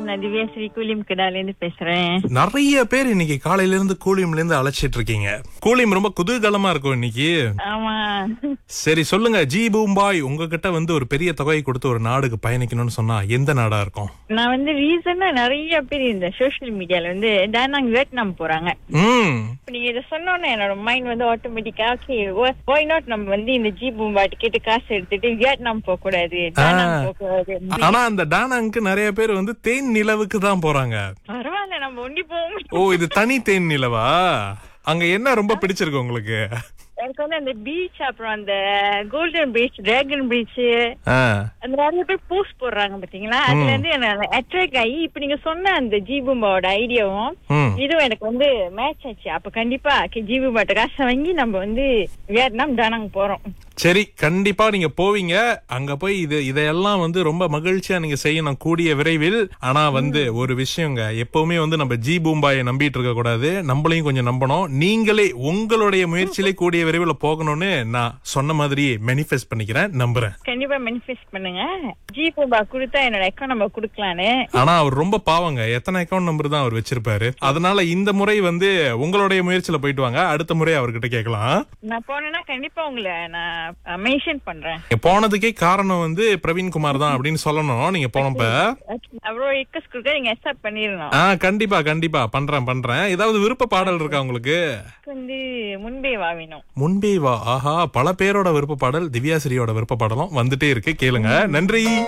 நான் திவ்யாஸ்ரீ கூலிம் கிடால இருந்து பேசுறேன் நிறைய பேர் இன்னைக்கு காலையில இருந்து கூலிம்ல இருந்து அழைச்சிட்டு இருக்கீங்க கூலிம் ரொம்ப குதூகலமா இருக்கும் இன்னைக்கு ஆமா சரி சொல்லுங்க ஜி பூம்பாய் உங்ககிட்ட வந்து ஒரு பெரிய தொகையை கொடுத்து ஒரு நாடுக்கு பயணிக்கணும்னு சொன்னா எந்த நாடா இருக்கும் நான் வந்து ரீசனா நிறைய பேர் இந்த சோஷியல் மீடியால வந்து டானாங் வியட்நாம் போறாங்க ம் இப்ப நீங்க இதை சொன்னோன்னே என்னோட மைண்ட் வந்து ஆட்டோமேட்டிக்கா ஓகே ஒய் நாட் நம்ம வந்து இந்த ஜி பூம்பா டிக்கெட் காசு எடுத்துட்டு வியட்நாம் போக கூடாது டானாங் போக கூடாது ஆனா அந்த டானாங்க்கு நிறைய பேர் வந்து தேன் நிலவுக்கு தான் போறாங்க பரவாயில்ல நம்ம ஒண்டி போக முடியும் ஓ இது தனி தேன் நிலவா அங்க என்ன ரொம்ப பிடிச்சிருக்கு உங்களுக்கு எனக்கு வந்து அந்த பீச் அப்புறம் அந்த கோல்டன் பீச் டிராகன் பீச் ஆ, அந்த நிறைய பேர் போஸ்ட் போடுறாங்க பாத்தீங்களா அதுல இருந்து என்ன அட்ராக்ட் ஆகி இப்ப நீங்க சொன்ன அந்த ஜீபூம்பாவோட ஐடியாவும் ம் இதுவும் எனக்கு வந்து மேட்ச் ஆச்சு அப்ப கண்டிப்பா ஜீபூம்பாட்ட காசை வாங்கி நம்ம வந்து வியட்நாம் டானாங் போறோம் சரி கண்டிப்பா நீங்க போவீங்க அங்க போய் இது இதையெல்லாம் வந்து ரொம்ப மகிழ்ச்சியா நீங்க செய்யணும் கூடிய விரைவில் ஆனா வந்து ஒரு விஷயங்க எப்பவுமே வந்து நம்ம ஜி பூம்பாயை நம்பிட்டு இருக்க கூடாது நம்மளையும் கொஞ்சம் நம்பணும் நீங்களே உங்களுடைய முயற்சியிலே கூடிய விரைவில் போகணும்னு நான் சொன்ன மாதிரியே மேனிஃபெஸ்ட் பண்ணிக்கிறேன் நம்புறேன் கண்டிப்பா மேனிஃபெஸ்ட் பண்ணுங்க ஜீபூம்பா கொடுத்தா என்னோட அக்கௌண்ட் நம்ம கொடுக்கலான்னு ஆனா அவர் ரொம்ப பாவங்க எத்தனை அக்கௌண்ட் நம்பர் தான் அவர் வச்சிருப்பாரு அதனால இந்த முறை வந்து உங்களுடைய முயற்சியில போயிட்டு வாங்க அடுத்த முறை அவர்கிட்ட கேட்கலாம் நான் போனேன்னா கண்டிப்பா உங்களை நான் மென்ஷன் பண்றேன் நீங்க போனதுக்கே காரணம் வந்து பிரவீன்குமார் தான் அப்படின்னு சொல்லணும் நீங்க போனப்ப அவ்வளோ எக்கஸ் கொடுக்க நீங்க அக்செப்ட் பண்ணிடணும் ஆ கண்டிப்பா கண்டிப்பா பண்றேன் பண்றேன் ஏதாவது விருப்ப பாடல் இருக்கா உங்களுக்கு எனக்கு வந்து முன்பே வாவினோம் முன்பே வா ஆஹா பல பேரோட விருப்ப பாடல் திவ்யாசிரியோட விருப்ப பாடலும் வந்துட்டே இருக்கு கேளுங்க நன்றி